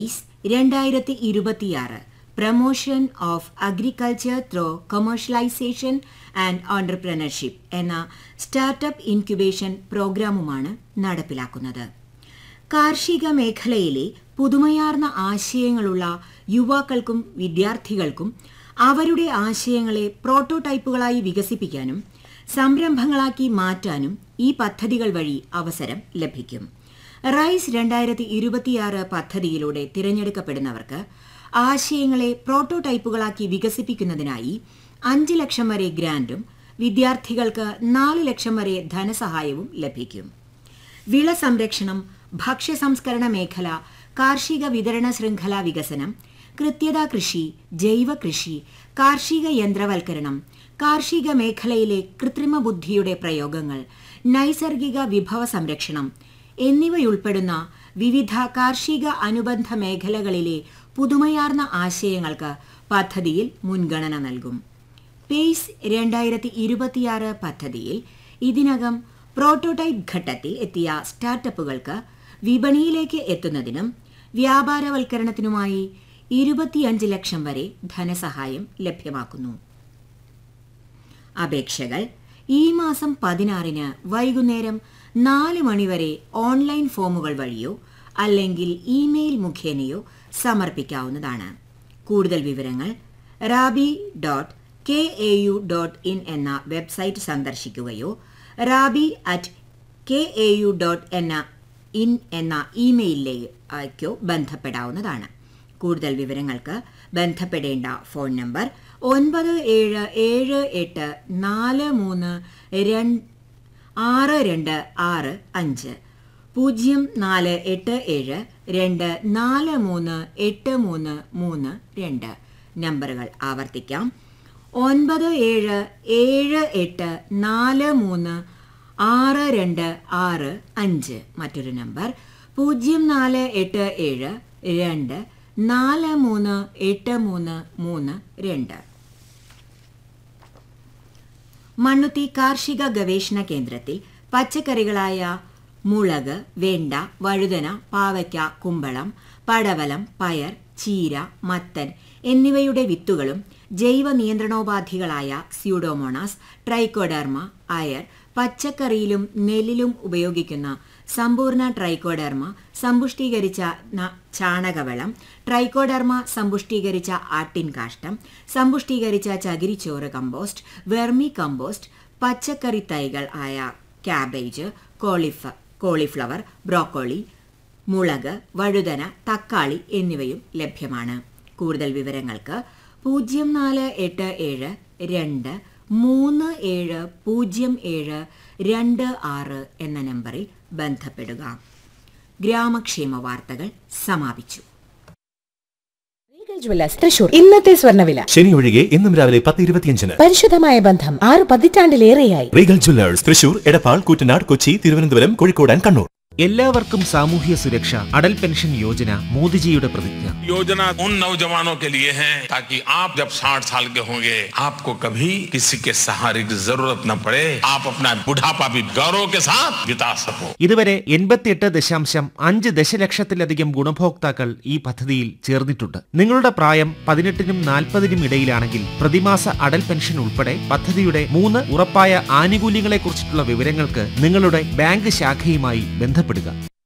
രണ്ടായിരത്തി ഇരുപത്തിയാറ് promotion of agriculture through commercialisation and entrepreneurship എന്ന സ്റ്റാർട്ടപ്പ് ഇൻക്യുബേഷൻ പ്രോഗ്രാമുമാണ് നടപ്പിലാക്കുന്നത് കാർഷിക മേഖലയിലെ പുതുമയാർന്ന ആശയങ്ങളുള്ള യുവാക്കൾക്കും വിദ്യാർത്ഥികൾക്കും അവരുടെ ആശയങ്ങളെ പ്രോട്ടോടൈപ്പുകളായി വികസിപ്പിക്കാനും സംരംഭങ്ങളാക്കി മാറ്റാനും ഈ പദ്ധതികൾ വഴി അവസരം ലഭിക്കും റൈസ് രണ്ടായിരത്തി ഇരുപത്തിയാറ് പദ്ധതിയിലൂടെ തിരഞ്ഞെടുക്കപ്പെടുന്നവർക്ക് ആശയങ്ങളെ പ്രോട്ടോടൈപ്പുകളാക്കി വികസിപ്പിക്കുന്നതിനായി അഞ്ച് ലക്ഷം വരെ ഗ്രാന്റും വിദ്യാർത്ഥികൾക്ക് നാല് ലക്ഷം വരെ ധനസഹായവും ലഭിക്കും വിള സംരക്ഷണം ഭക്ഷ്യ സംസ്കരണ മേഖല കാർഷിക വിതരണ ശൃംഖല വികസനം കൃത്യത കൃഷി ജൈവ കൃഷി കാർഷിക യന്ത്രവൽക്കരണം കാർഷിക മേഖലയിലെ കൃത്രിമ ബുദ്ധിയുടെ പ്രയോഗങ്ങൾ നൈസർഗിക വിഭവ സംരക്ഷണം എന്നിവയുൾപ്പെടുന്ന വിവിധ കാർഷിക അനുബന്ധ മേഖലകളിലെ പുതുമയാർന്ന ആശയങ്ങൾക്ക് പദ്ധതിയിൽ മുൻഗണന നൽകും പേസ് രണ്ടായിരത്തി ഇരുപത്തിയാറ് പദ്ധതിയിൽ ഇതിനകം പ്രോട്ടോടൈപ്പ് ഘട്ടത്തിൽ എത്തിയ സ്റ്റാർട്ടപ്പുകൾക്ക് വിപണിയിലേക്ക് എത്തുന്നതിനും വ്യാപാരവൽക്കരണത്തിനുമായി ഇരുപത്തിയഞ്ച് ലക്ഷം വരെ ധനസഹായം ലഭ്യമാക്കുന്നു അപേക്ഷകൾ ഈ മാസം പതിനാറിന് വൈകുന്നേരം നാല് മണിവരെ ഓൺലൈൻ ഫോമുകൾ വഴിയോ അല്ലെങ്കിൽ ഇമെയിൽ മുഖേനയോ സമർപ്പിക്കാവുന്നതാണ് കൂടുതൽ വിവരങ്ങൾ RABI dot K A U dot in എന്ന വെബ്സൈറ്റ് സന്ദർശിക്കുകയോ RABI at K A U dot എന്ന ഇൻ എന്ന ഇമെയിലിലേക്കോ ബന്ധപ്പെടാവുന്നതാണ് കൂടുതൽ വിവരങ്ങൾക്ക് ബന്ധപ്പെടേണ്ട ഫോൺ നമ്പർ ഒൻപത് ഏഴ് ഏഴ് എട്ട് നാല് മൂന്ന് രണ്ട് ആറ് രണ്ട് ആറ് അഞ്ച് പൂജ്യം നാല് എട്ട് ഏഴ് രണ്ട് നാല് മൂന്ന് എട്ട് മൂന്ന് മൂന്ന് രണ്ട് നമ്പറുകൾ ആവർത്തിക്കാം ഒൻപത് ഏഴ് ഏഴ് എട്ട് നാല് മൂന്ന് ആറ് രണ്ട് ആറ് അഞ്ച് മറ്റൊരു നമ്പർ പൂജ്യം നാല് എട്ട് ഏഴ് രണ്ട് നാല് മൂന്ന് എട്ട് മൂന്ന് മൂന്ന് രണ്ട് മണ്ണുത്തി കാർഷിക ഗവേഷണ കേന്ദ്രത്തിൽ പച്ചക്കറികളായ മുളക് വെണ്ട വഴുതന പാവയ്ക്ക കുമ്പളം പടവലം പയർ ചീര മത്തൻ എന്നിവയുടെ വിത്തുകളും ജൈവ നിയന്ത്രണോപാധികളായ സ്യൂഡോമോണാസ് ട്രൈക്കോഡർമ അയർ പച്ചക്കറിയിലും നെല്ലിലും ഉപയോഗിക്കുന്ന സമ്പൂർണ്ണ ട്രൈക്കോഡർമ സമ്പുഷ്ടീകരിച്ച ചാണകവളം ട്രൈക്കോഡർമ സമ്പുഷ്ടീകരിച്ച ആട്ടിൻ കാഷ്ടം സമ്പുഷ്ടീകരിച്ച ചകിരിച്ചോറ് കമ്പോസ്റ്റ് വെർമി കമ്പോസ്റ്റ് പച്ചക്കറി തൈകൾ ആയ ക്യാബേജ് കോളിഫ കോളിഫ്ലവർ ബ്രോക്കോളി മുളക് വഴുതന തക്കാളി എന്നിവയും ലഭ്യമാണ് കൂടുതൽ വിവരങ്ങൾക്ക് പൂജ്യം നാല് എട്ട് ഏഴ് രണ്ട് മൂന്ന് ഏഴ് പൂജ്യം ഏഴ് രണ്ട് ആറ് എന്ന നമ്പറിൽ ബന്ധപ്പെടുക ഗ്രാമക്ഷേമ വാർത്തകൾ സമാപിച്ചു ജ്വല്ലേഴ്സ് തൃശൂർ ഇന്നത്തെ സ്വർണ്ണവില ശനി ഒഴികെ ഇന്നും രാവിലെ പത്ത് ഇരുപത്തിയഞ്ചിന് പരിശുദ്ധമായ ബന്ധം ആറ് പതിറ്റാണ്ടിലേറെയായി Regal Jewellers Thrissur Edappal Koottanad Kochi Thiruvananthapuram Kozhikode and Kannur എല്ലാവർക്കും സാമൂഹ്യ സുരക്ഷ അടൽ പെൻഷൻ യോജന മോദിജിയുടെ പ്രതിജ്ഞ योजना उन नौजवानों के लिए है ताकि आप जब 60 साल के होंगे आपको कभी किसी के सहारे की जरूरत न पड़े आप अपना बुढ़ापा भी गौरव के साथ बिता सको ഇതുവരെ എൺപത്തിയെട്ട് ദശാംശം അഞ്ച് ദശലക്ഷത്തിലധികം ഗുണഭോക്താക്കൾ ഈ പദ്ധതിയിൽ ചേർന്നിട്ടുണ്ട് നിങ്ങളുടെ പ്രായം പതിനെട്ടിനും നാൽപ്പതിനും ഇടയിലാണെങ്കിൽ പ്രതിമാസ അടൽ പെൻഷൻ ഉൾപ്പെടെ പദ്ധതിയുടെ മൂന്ന് ഉറപ്പായ ആനുകൂല്യങ്ങളെക്കുറിച്ചിട്ടുള്ള വിവരങ്ങൾക്ക് നിങ്ങളുടെ ബാങ്ക് ശാഖയുമായി ബന്ധപ്പെടുക